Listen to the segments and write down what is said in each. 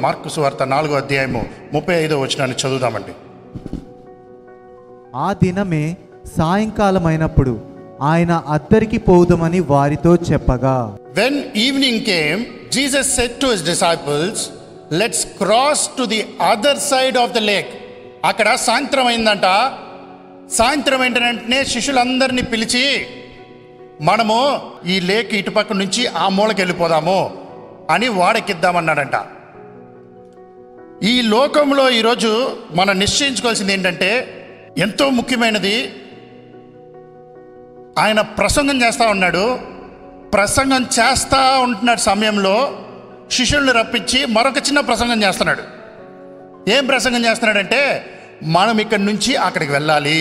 Mark సువార్త నాలుగో అధ్యాయము ముప్పై ఐదో వచనాన్ని చదువుదామండి ఆ దినమే సాయంకాలమైనప్పుడు ఆయన అద్దరికి పోవుదమని వారితో చెప్పగా when evening came Jesus said to his disciples let's cross to the other side of the lake అక్కడ సాయంత్రం అయిందంట సాయంత్రం అయిన వెంటనే శిష్యులందరినీ పిలిచి మనము ఈ లేక్ ఇటుపక్క నుంచి ఆ మూలకి వెళ్ళిపోదాము అని వాడెక్కిద్దామన్నాడంట ఈ లోకంలో ఈరోజు మనం నిశ్చయించుకోవాల్సింది ఏంటంటే ఎంతో ముఖ్యమైనది ఆయన ప్రసంగం చేస్తూ ఉన్నాడు ప్రసంగం చేస్తూ ఉంటున్న సమయంలో శిష్యుల్ని రప్పించి మరొక చిన్న ప్రసంగం చేస్తున్నాడు ఏం ప్రసంగం చేస్తున్నాడంటే మనం ఇక్కడి నుంచి అక్కడికి వెళ్ళాలి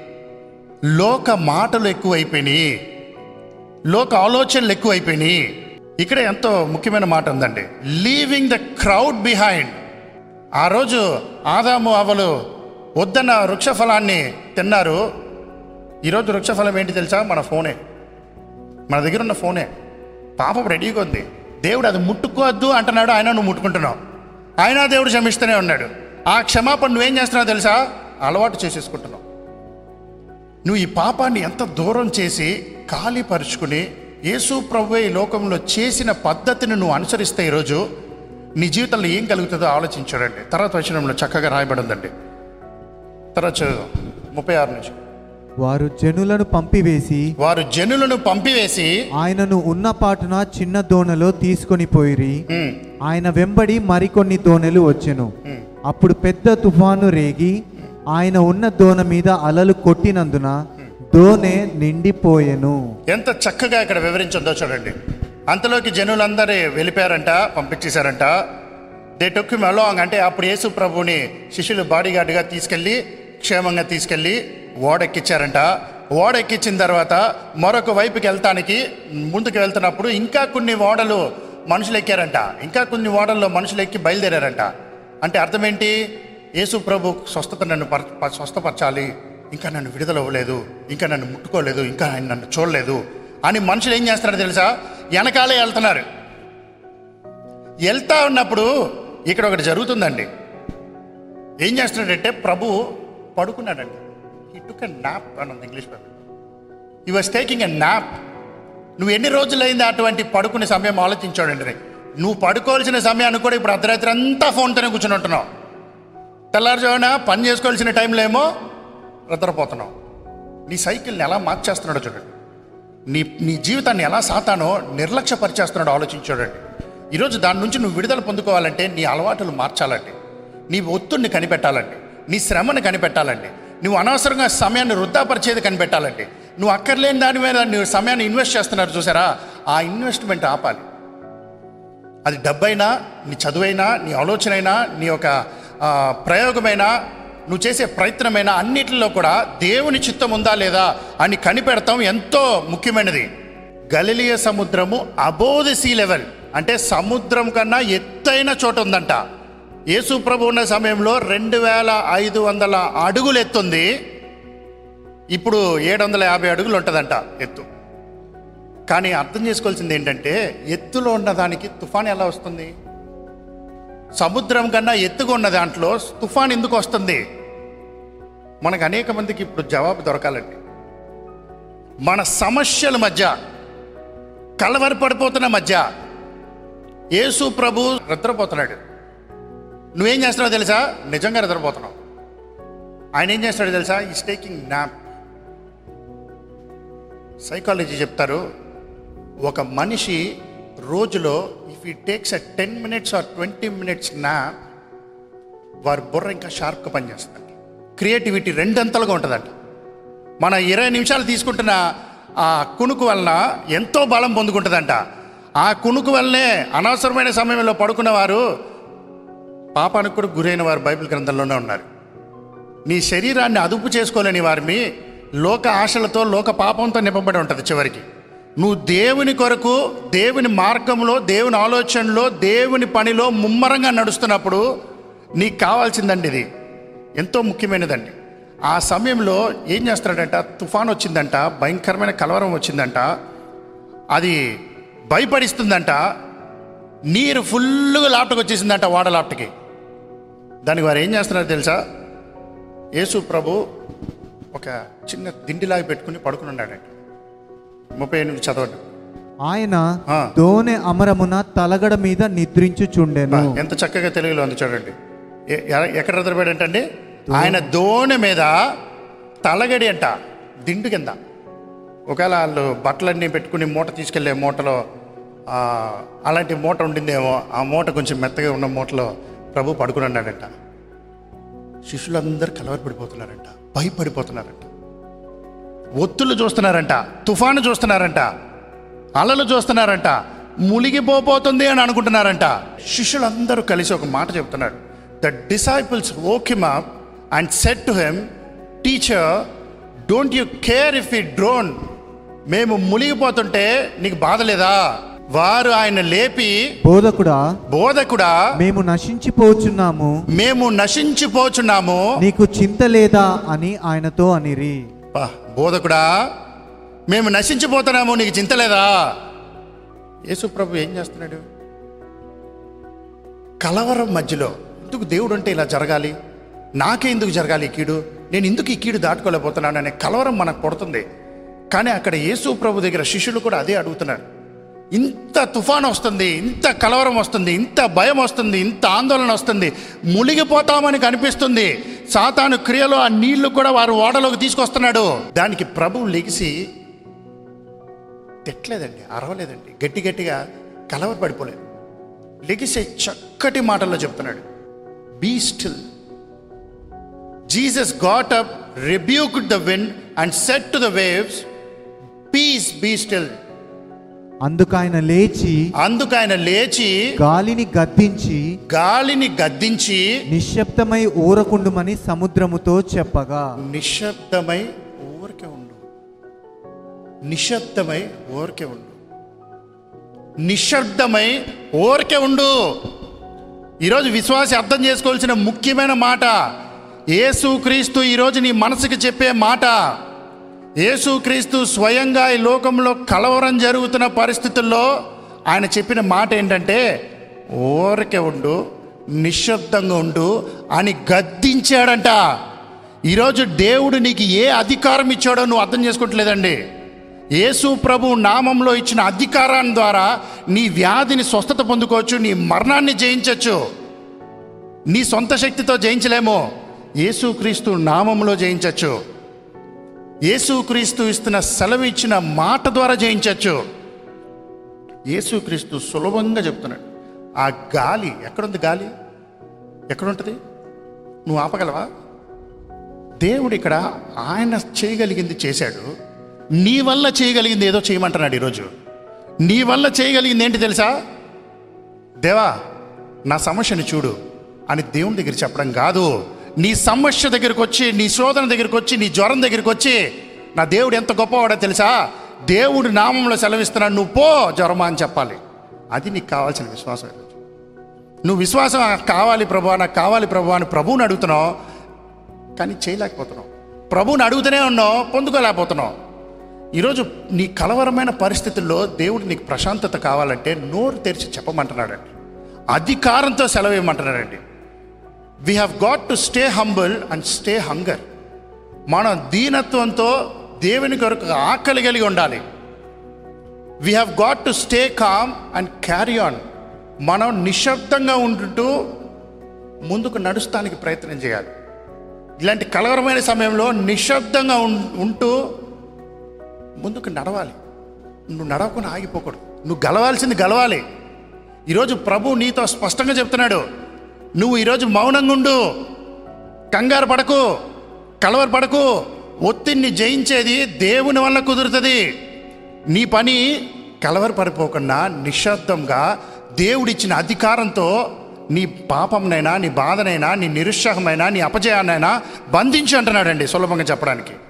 లోక మాటలు ఎక్కువైపోయినాయి లోక ఆలోచనలు ఎక్కువైపోయినాయి ఇక్కడ ఎంతో ముఖ్యమైన మాట ఉందండి లీవింగ్ ద క్రౌడ్ బిహైండ్ ఆ రోజు ఆదాము అవలు వద్దన్న వృక్ష ఫలాన్ని తిన్నారు ఈరోజు వృక్షఫలం ఏంటి తెలుసా మన ఫోనే మన దగ్గర ఉన్న ఫోనే పాపం రెడీగా ఉంది దేవుడు అది ముట్టుకోవద్దు అంటున్నాడు ఆయన నువ్వు ముట్టుకుంటున్నావు ఆయన దేవుడు క్షమిస్తూనే ఉన్నాడు ఆ క్షమాపణ నువ్వేం చేస్తున్నావు తెలుసా అలవాటు చేసేసుకుంటున్నావు నువ్వు ఈ పాపాన్ని ఎంత దూరం చేసి ఖాళీపరుచుకుని యేసు ప్రభు ఈ లోకంలో చేసిన పద్ధతిని నువ్వు అనుసరిస్తే ఈరోజు నీ జీవితంలో ఏం కలుగుతుందో ఆలోచించాడండి తర్వాత వచనంలో చక్కగా రాయబడి ఉందండి తర్వాత చదువు ముప్పై ఆరు నుంచి వారు జనులను పంపివేసి వారు జనులను పంపివేసి ఆయనను ఉన్న పాటున చిన్న దోణలో తీసుకొని పోయిరి ఉమ్, ఆయన వెంబడి మరికొన్ని దోణెలు వచ్చెను అప్పుడు పెద్ద తుఫాను రేగి ఆయన ఉన్న దోణ మీద అలలు కొట్టినందున దోణె నిండిపోయెను ఎంత చక్కగా ఇక్కడ వివరించిందో చూడండి అంతలోకి జనులందరూ వెళ్ళిపోయారంట పంపించేశారంట దే టొక్కి అలాంగ్ అంటే అప్పుడు యేసు ప్రభుని శిష్యులు బాడీగార్డ్గా తీసుకెళ్ళి క్షేమంగా తీసుకెళ్ళి ఓడెక్కిచ్చారంట ఓడెక్కించిన తర్వాత మరొక వైపుకి వెళ్తానికి ముందుకు వెళ్తున్నప్పుడు ఇంకా కొన్ని ఓడలు మనుషులు ఎక్కారంట ఇంకా కొన్ని ఓడల్లో మనుషులు ఎక్కి బయలుదేరారంట అంటే అర్థం ఏంటి యేసు ప్రభు స్వస్థత నన్ను పర ప- స్వస్థపరచాలి ఇంకా నన్ను విడుదల అవ్వలేదు ఇంకా నన్ను ముట్టుకోలేదు ఇంకా ఆయన నన్ను చూడలేదు అని మనుషులు ఏం చేస్తున్నారో తెలుసా వెనకాలే వెళ్తున్నారు వెళ్తా ఉన్నప్పుడు ఇక్కడ ఒకటి జరుగుతుందండి ఏం చేస్తున్నాడంటే ప్రభు పడుకున్నాడండి ఈ టుక్ ఎ నాప్ అని ఉంది English paper he was taking a nap నువ్వు ఎన్ని రోజులైంది అటువంటి పడుకునే సమయం ఆలోచించాడండి నువ్వు పడుకోవాల్సిన సమయాన్ని కూడా ఇప్పుడు అర్ధరాత్రి అంతా ఫోన్తోనే కూర్చొని ఉంటున్నావు తెల్లారుజామున పని చేసుకోవాల్సిన టైంలో ఏమో నిద్రపోతున్నావు నీ సైకిల్ని ఎలా మార్చేస్తున్నాడో చూడండి నీ నీ జీవితాన్ని ఎలా సాతానో నిర్లక్ష్యపరిచేస్తున్నాడో ఆలోచించాడండి ఈరోజు దాని నుంచి నువ్వు విడుదల పొందుకోవాలంటే నీ అలవాటులు మార్చాలండి నీ ఒత్తుడిని కనిపెట్టాలండి నీ శ్రమను కనిపెట్టాలండి నువ్వు అనవసరంగా సమయాన్ని వృద్ధాపరిచేది కనిపెట్టాలండి నువ్వు అక్కర్లేని దాని మీద నువ్వు సమయాన్ని ఇన్వెస్ట్ చేస్తున్నారు చూసారా ఆ ఇన్వెస్ట్మెంట్ ఆపాలి అది డబ్బైనా నీ చదువైనా నీ ఆలోచన అయినా నీ యొక్క ఆ, ప్రయోగమైనా నువ్వు చేసే ప్రయత్నమైనా అన్నిటిలో కూడా దేవుని చిత్తం ఉందా లేదా అని కనిపెడతాం ఎంతో ముఖ్యమైనది గలిలియ సముద్రము అబోధ సీ లెవెల్ అంటే సముద్రం కన్నా ఎత్తైన చోట ఉందంట యేసు ప్రభు ఉన్న సమయంలో రెండు వేల ఐదు వందల అడుగులు ఎత్తుంది ఇప్పుడు ఏడు వందల యాభై అడుగులు ఉంటుందంట ఎత్తు కానీ అర్థం చేసుకోవాల్సింది ఏంటంటే ఎత్తులో ఉన్న దానికి తుఫాన్ ఎలా వస్తుంది సముద్రం కన్నా ఎత్తుగా ఉన్న దాంట్లో తుఫాన్ ఎందుకు వస్తుంది మనకు అనేక మందికి ఇప్పుడు జవాబు దొరకాలండి మన సమస్యల మధ్య కలవరపడిపోతున్న మధ్య యేసు ప్రభు నిద్రపోతున్నాడు నువ్వేం చేస్తున్నావు తెలుసా నిజంగా నిద్రపోతున్నావు ఆయన ఏం చేస్తాడో తెలుసా ఈస్ టేకింగ్ నాప్ సైకాలజీ చెప్తారు ఒక మనిషి రోజులో if he takes a ten minutes or twenty minutes నా వారి బుర్ర ఇంకా షార్ప్గా పనిచేస్తుంది క్రియేటివిటీ రెండంతలుగా ఉంటుందంట మన ఇరవై నిమిషాలు తీసుకుంటున్న ఆ కునుకు వలన ఎంతో బలం పొందుకుంటుందంట ఆ కునుకు వల్లనే అనవసరమైన సమయంలో పడుకున్న వారు పాపానికి కూడా గురైన వారు బైబిల్ గ్రంథంలోనే ఉన్నారు నీ శరీరాన్ని అదుపు చేసుకోలేని వారిని లోక ఆశలతో లోక పాపంతో నింపబడి ఉంటుంది చివరికి నువ్వు దేవుని కొరకు దేవుని మార్గంలో దేవుని ఆలోచనలో దేవుని పనిలో ముమ్మరంగా నడుస్తున్నప్పుడు నీకు కావాల్సిందండి ఇది ఎంతో ముఖ్యమైనదండి ఆ సమయంలో ఏం చేస్తాడంట తుఫాన్ వచ్చిందంట భయంకరమైన కలవరం వచ్చిందంట అది భయపడిస్తుందంట నీరు ఫుల్గా లాప్టకి వచ్చేసిందంట వాడ లాప్టకి దానికి వారు ఏం చేస్తున్నారు తెలుసా యేసు ప్రభు ఒక చిన్న దిండిలాగా పెట్టుకుని పడుకుని ఉన్నాడంట ముప్పై ఎనిమిది చదవండి ఆయన ఆ. దోనె అమరమున తలగడ మీద నిద్రించుచుండెను బా, ఎంత చక్కగా తెలుగులో ఉంది చూడండి ఎ- ఎ- ఎక్కడ నిద్రపోయాడంటండి ఆయన దోణి మీద తలగడి అంట దిండు కింద ఒకవేళ వాళ్ళు బట్టలన్నీ పెట్టుకుని మూట తీసుకెళ్లే మూటలో ఆ, అలాంటి మూట ఉండిందేమో ఆ మూట కొంచెం మెత్తగా ఉన్న మూటలో ప్రభు పడుకుని ఉన్నాడంట శిష్యులందరూ కలవరపడిపోతున్నారంట భయపడిపోతున్నారంట ఒత్తులు చూస్తున్నారంట తుఫాను చూస్తున్నారంట అలలు చూస్తున్నారంట మునిగిపోబోతుంది అని అనుకుంటున్నారంట శిష్యులందరూ కలిసి ఒక మాట చెప్తున్నారు the disciples woke him up and said to him teacher don't you care if we drown మేము మునిగిపోతుంటే నీకు బాధ లేదా వారు ఆయన లేపి బోధకుడా బోధకుడా మేము నశించిపోచున్నాము మేము నశించిపోచున్నాము నీకు చింత లేదా అని ఆయనతో అనిరి పా, బోధకుడా మేము నశించిపోతున్నాము నీకు చింత లేదా యేసు ప్రభు ఏం చేస్తున్నాడు కలవరం మధ్యలో ఎందుకు దేవుడు అంటే ఇలా జరగాలి నాకే ఎందుకు జరగాలి ఈ కీడు నేను ఎందుకు ఈ కీడు దాటుకోలేకపోతున్నాను అనే కలవరం మనకు పడుతుంది కానీ అక్కడ యేసు ప్రభు దగ్గర శిష్యులు కూడా అదే అడుగుతున్నారు ఇంత తుఫాన్ వస్తుంది ఇంత కలవరం వస్తుంది ఇంత భయం వస్తుంది ఇంత ఆందోళన వస్తుంది మునిగిపోతామని కనిపిస్తుంది సాతాను క్రియలో ఆ నీళ్లు కూడా వారు ఓడలోకి తీసుకొస్తున్నాడు దానికి ప్రభు లెగిసి తిట్టలేదండి అరవలేదండి గట్టి గట్టిగా కలవరపడిపోలేదు లెగిసే చక్కటి మాటల్లో చెప్తున్నాడు be still Jesus got up rebuked the wind and said to the waves peace be still అందుకు ఆయన లేచి అందుకు ఆయన లేచి గాలిని గద్దించి గాలిని గద్దించి నిశ్శబ్దమై ఊరకుండుమని సముద్రముతో చెప్పగా నిశ్శబ్దమై ఊరికే ఉండు నిశ్శబ్దమై ఊరికే ఉండు నిశ్శబ్దమై ఊరికే ఉండు ఈరోజు విశ్వాసి అర్థం చేసుకోవాల్సిన ముఖ్యమైన మాట యేసుక్రీస్తు ఈరోజు నీ మనసుకి చెప్పే మాట యేసుక్రీస్తు స్వయంగా ఈ లోకంలో కలవరం జరుగుతున్న పరిస్థితుల్లో ఆయన చెప్పిన మాట ఏంటంటే ఊరికే ఉండు నిశ్శబ్దంగా ఉండు అని గద్దించాడంట ఈరోజు దేవుడు నీకు ఏ అధికారం ఇచ్చాడో నువ్వు అర్థం చేసుకుంటలేదండి యేసు ప్రభు నామంలో ఇచ్చిన అధికారాన్ని ద్వారా నీ వ్యాధిని స్వస్థత పొందుకోవచ్చు నీ మరణాన్ని జయించవచ్చు నీ సొంత శక్తితో జయించలేము యేసుక్రీస్తు నామంలో జయించవచ్చు యేసుక్రీస్తు ఇస్తున్న సెలవు ఇచ్చిన మాట ద్వారా జయించవచ్చు యేసుక్రీస్తు సులభంగా చెప్తున్నాడు ఆ గాలి ఎక్కడుంది గాలి ఎక్కడుంటుంది నువ్వు ఆపగలవా దేవుడు ఇక్కడ ఆయన చేయగలిగింది చేశాడు నీ వల్ల చేయగలిగింది ఏదో చేయమంటున్నాడు ఈరోజు నీ వల్ల చేయగలిగింది ఏంటి తెలుసా దేవా నా సమస్యని చూడు అని దేవుని దగ్గర చెప్పడం కాదు నీ సమస్య దగ్గరికి వచ్చి నీ శోధన దగ్గరికి వచ్చి నీ జ్వరం దగ్గరికి వచ్చి నా దేవుడు ఎంత గొప్పవాడో తెలుసా దేవుడు నామంలో సెలవిస్తున్నాడు నువ్వు పో జ్వరమా అని చెప్పాలి అది నీకు కావాల్సిన విశ్వాసం ఈరోజు. నువ్వు విశ్వాసం నాకు కావాలి ప్రభు నాకు కావాలి ప్రభు అని ప్రభువుని అడుగుతున్నావు కానీ చేయలేకపోతున్నావు ప్రభువుని అడుగుతూనే ఉన్నావు పొందుకోలేకపోతున్నావు ఈరోజు నీ కలవరమైన పరిస్థితుల్లో దేవుడు నీకు ప్రశాంతత కావాలంటే నోరు తెరిచి చెప్పమంటున్నాడండి అధికారంతో సెలవు ఇవ్వమంటున్నాడండి we have got to stay humble and stay hunger మనం దీనత్వంతో దేవుని కొరకు ఆకలి కలిగి ఉండాలి we have got to stay calm and carry on మనం నిశ్శబ్దంగా ఉంటూ ముందుకు నడుస్తానికి ప్రయత్నం చేయాలి ఇలాంటి కలవరమైన సమయంలో నిశ్శబ్దంగా ఉం- ఉంటూ ముందుకు నడవాలి నువ్వు నడవకుండా ఆగిపోకూడదు నువ్వు గెలవాల్సింది గెలవాలి ఈరోజు ప్రభు నీతో స్పష్టంగా చెప్తున్నాడు నువ్వు ఈరోజు మౌనంగా ఉండు కంగారు పడకు కలవర పడకు ఒత్తిడిని జయించేది దేవుని వల్ల కుదురుతుంది నీ పని కలవర పడిపోకుండా నిశ్శబ్దంగా దేవుడిచ్చిన అధికారంతో నీ పాపంనైనా నీ బాధనైనా నీ నిరుత్సాహమైనా నీ అపజయాన్నైనా బంధించి అంటున్నాడండి సులభంగా చెప్పడానికి